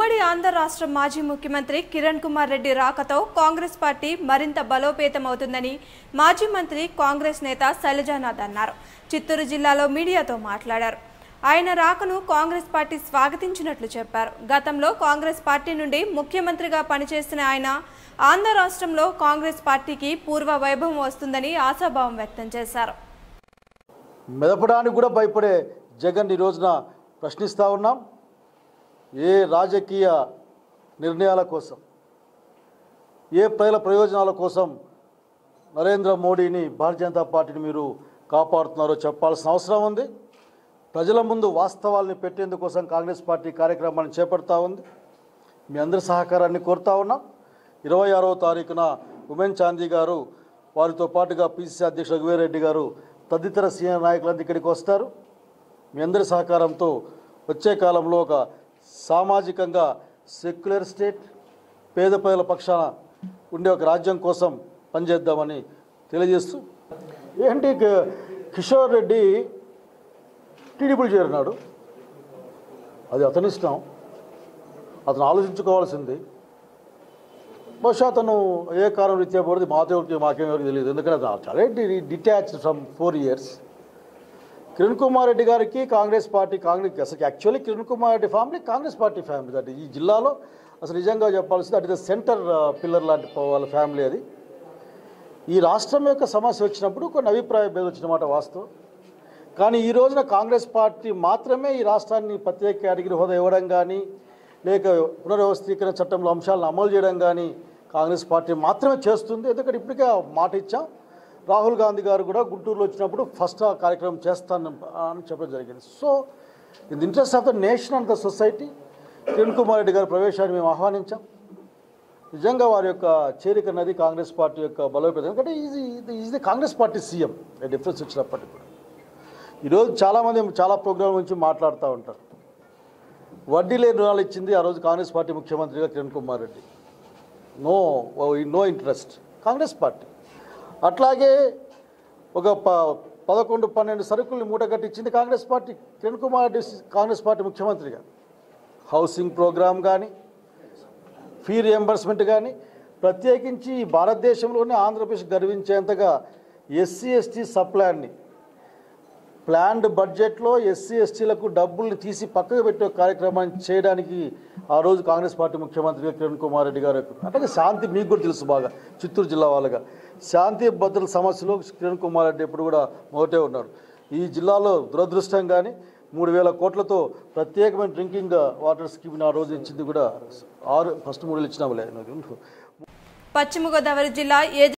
ఉమ్మడి ఆంధ్ర రాష్ట్ర మాజీ ముఖ్యమంత్రి కిరణ్ కుమార్ రెడ్డి రాకతో కాంగ్రెస్ పార్టీ మరింత బలోపేతమవుతుందని మాజీ మంత్రి కాంగ్రెస్ నేత శైలజానాథ్ అన్నారు చిత్తూరు జిల్లాలో మీడియాతో మాట్లాడారు ఆయన రాకను కాంగ్రెస్ పార్టీ స్వాగతించినట్లు చెప్పారు గతంలో కాంగ్రెస్ పార్టీ నుండి ముఖ్యమంత్రిగా పనిచేసిన ఆయన ఆంధ్ర రాష్ట్రంలో కాంగ్రెస్ పార్టీకి పూర్వ వైభవం వస్తుందని ఆశాభావం వ్యక్తం చేశారు మెదపడానికి కూడా భయపడే జగన్ ఈ రోజున ప్రశ్నిస్తూ ఉన్నాం ఏ రాజకీయ నిర్ణయాల కోసం ఏ ప్రజల ప్రయోజనాల కోసం నరేంద్ర మోడీని భారతీయ జనతా పార్టీని మీరు కాపాడుతున్నారో చెప్పాల్సిన అవసరం ఉంది ప్రజల ముందు వాస్తవాల్ని పెట్టేందుకోసం కాంగ్రెస్ పార్టీ కార్యక్రమాన్ని చేపడతా ఉంది మీ అందరి సహకారాన్ని కోరుతా ఉన్నాం ఇరవై ఆరవ తారీఖున ఉమెన్ చాందీ గారు వారితో పాటుగా పిసిసి అధ్యక్షుడు రఘువీరెడ్డి గారు తదితర సీనియర్ నాయకులంతా ఇక్కడికి వస్తారు మీ అందరి సహకారంతో వచ్చే కాలంలో ఒక సామాజికంగా సెక్యులర్ స్టేట్ పేద ప్రజల పక్షాన ఉండే ఒక రాజ్యం కోసం పనిచేద్దామని తెలియజేస్తూ ఏంటి కి- కిషోర్ రెడ్డి టీడీపీలు చేరినాడు అది అతని ఇష్టం అతను ఆలోచించుకోవాల్సింది బహుశా అతను ఏ కారణం రీత్యా పోతే మాతో మాకేం ఎవరికి తెలియదు ఎందుకంటే అతను చాలా detached from four years Kiran Kumar Reddy గారికి కాంగ్రెస్ పార్టీ కాంగ్రెస్ అసలు actually Kiran Kumar Reddy family Congress party family that ఈ జిల్లాలో అసలు నిజంగా చెప్పాల్సింది అటు సెంటర్ పిల్లర్ లాంటి వాళ్ళ ఫ్యామిలీ అది ఈ రాష్ట్రం యొక్క సమస్య వచ్చినప్పుడు కొన్ని అభిప్రాయ భేదం వచ్చిన మాట వాస్తవం కానీ ఈ రోజున కాంగ్రెస్ పార్టీ మాత్రమే ఈ రాష్ట్రాన్ని ప్రత్యేక కేటగిరీ హోదా ఇవ్వడం కానీ లేక పునర్వ్యవస్థీకరణ చట్టంలో అంశాలను అమలు చేయడం కానీ కాంగ్రెస్ పార్టీ మాత్రమే చేస్తుంది ఎందుకంటే ఇప్పటికే ఆ మాట ఇచ్చాం రాహుల్ గాంధీ గారు కూడా గుంటూరులో వచ్చినప్పుడు ఫస్ట్ ఆ కార్యక్రమం చేస్తాను అని చెప్పడం జరిగింది so in interest of the nation and the society Kiran Kumar Reddy గారి ప్రవేశాన్ని మేము ఆహ్వానించాం నిజంగా వారి యొక్క చేరిక అన్నది కాంగ్రెస్ పార్టీ యొక్క బలోపేతం ఎందుకంటే ఇది is the Congress party CM difference వచ్చినప్పటికీ కూడా ఈరోజు చాలామంది చాలా ప్రోగ్రాం గురించి మాట్లాడుతూ ఉంటారు వడ్డీ లేని రుణాలు ఇచ్చింది ఆ రోజు కాంగ్రెస్ పార్టీ ముఖ్యమంత్రిగా Kiran Kumar Reddy no no interest Congress party అట్లాగే ఒక ప పదకొండు పన్నెండు సరుకుల్ని మూట కట్టించింది కాంగ్రెస్ పార్టీ కిరణ్ కుమార్ రెడ్డి కాంగ్రెస్ పార్టీ ముఖ్యమంత్రిగా హౌసింగ్ ప్రోగ్రామ్ కానీ ఫీ రియంబర్స్మెంట్ కానీ ప్రత్యేకించి ఈ భారతదేశంలోనే ఆంధ్రప్రదేశ్ గర్వించేంతగా ఎస్సీ ఎస్టీ సప్లాన్ని ప్లాన్డ్ బడ్జెట్లో ఎస్సీ ఎస్టీలకు డబ్బుల్ని తీసి పక్కకు పెట్టే ఒక కార్యక్రమాన్ని చేయడానికి ఆ రోజు కాంగ్రెస్ పార్టీ ముఖ్యమంత్రిగా కిరణ్ కుమార్ రెడ్డి గారు అట్లాగే శాంతి మీకు కూడా తెలుసు బాగా చిత్తూరు జిల్లా వాళ్ళగా శాంతి భద్రతల సమస్యలో కిరణ్ కుమార్ రెడ్డి ఎప్పుడు కూడా మొదటే ఉన్నాడు ఈ జిల్లాలో దురదృష్టం కానీ మూడు వేల కోట్లతో ప్రత్యేకమైన డ్రింకింగ్ వాటర్ స్కీమ్ని ఆ రోజు ఇచ్చింది కూడా ఆరు ఫస్ట్ మూడు ఇచ్చినాములే పశ్చిమ గోదావరి జిల్లా ఏ